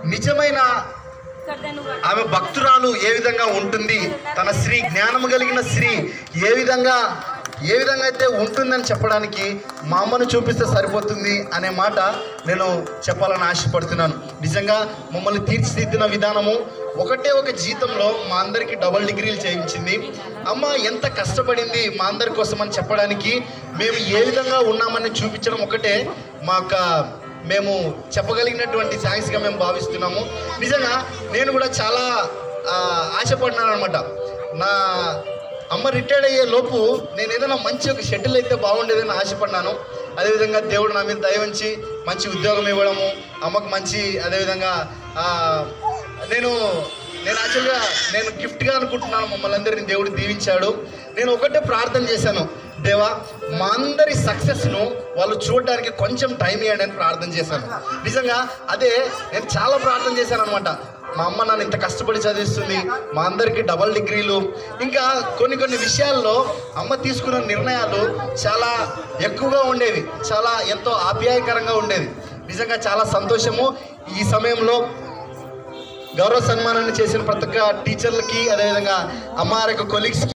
నిజమైన ఆమె భక్తురాలు ఏ విధంగా ఉంటుంది తన స్త్రీ జ్ఞానము కలిగిన స్త్రీ ఏ విధంగా ఏ విధంగా అయితే ఉంటుందని చెప్పడానికి మా అమ్మను చూపిస్తే సరిపోతుంది అనే మాట నేను చెప్పాలని ఆశపడుతున్నాను నిజంగా మమ్మల్ని తీర్చిదిద్దిన విధానము ఒకటే ఒక జీతంలో మా అందరికి డబల్ డిగ్రీలు చేయించింది అమ్మ ఎంత కష్టపడింది మా అందరి కోసం అని చెప్పడానికి మేము ఏ విధంగా ఉన్నామని చూపించడం ఒకటే మా యొక్క మేము చెప్పగలిగినటువంటి థ్యాంక్స్గా మేము భావిస్తున్నాము నిజంగా నేను కూడా చాలా ఆ, ఆశపడినాను అనమాట నా అమ్మ రిటైర్డ్ అయ్యే లోపు నేను ఏదైనా మంచి ఒక షెటిల్ అయితే బాగుండేదని ఆశపడినాను అదేవిధంగా దేవుడు నా మీద దయ ఉంచి మంచి ఉద్యోగం ఇవ్వడము అమ్మకు మంచి అదేవిధంగా ఆ, నేను నేను యాక్చువల్గా నేను గిఫ్ట్గా అనుకుంటున్నాను మమ్మల్ని అందరినీ దేవుడు దీవించాడు నేను ఒకటే ప్రార్థన చేశాను దేవా మా అందరి సక్సెస్ను వాళ్ళు చూడడానికి కొంచెం టైం ఇవ్వండి అని ప్రార్థన చేశాను నిజంగా అదే నేను చాలా ప్రార్థన చేశాను అనమాట మా అమ్మ నన్ను ఇంత కష్టపడి చదివిస్తుంది మా అందరికీ డబల్ డిగ్రీలు ఇంకా కొన్ని కొన్ని విషయాల్లో అమ్మ తీసుకున్న నిర్ణయాలు చాలా ఎక్కువగా ఉండేవి చాలా ఎంతో ఆప్యాయకరంగా ఉండేది నిజంగా చాలా సంతోషము ఈ సమయంలో గౌరవ సన్మానాన్ని చేసిన ప్రతి ఒక్క టీచర్లకి అదేవిధంగా అమ్మ యొక్క కొలీగ్స్కి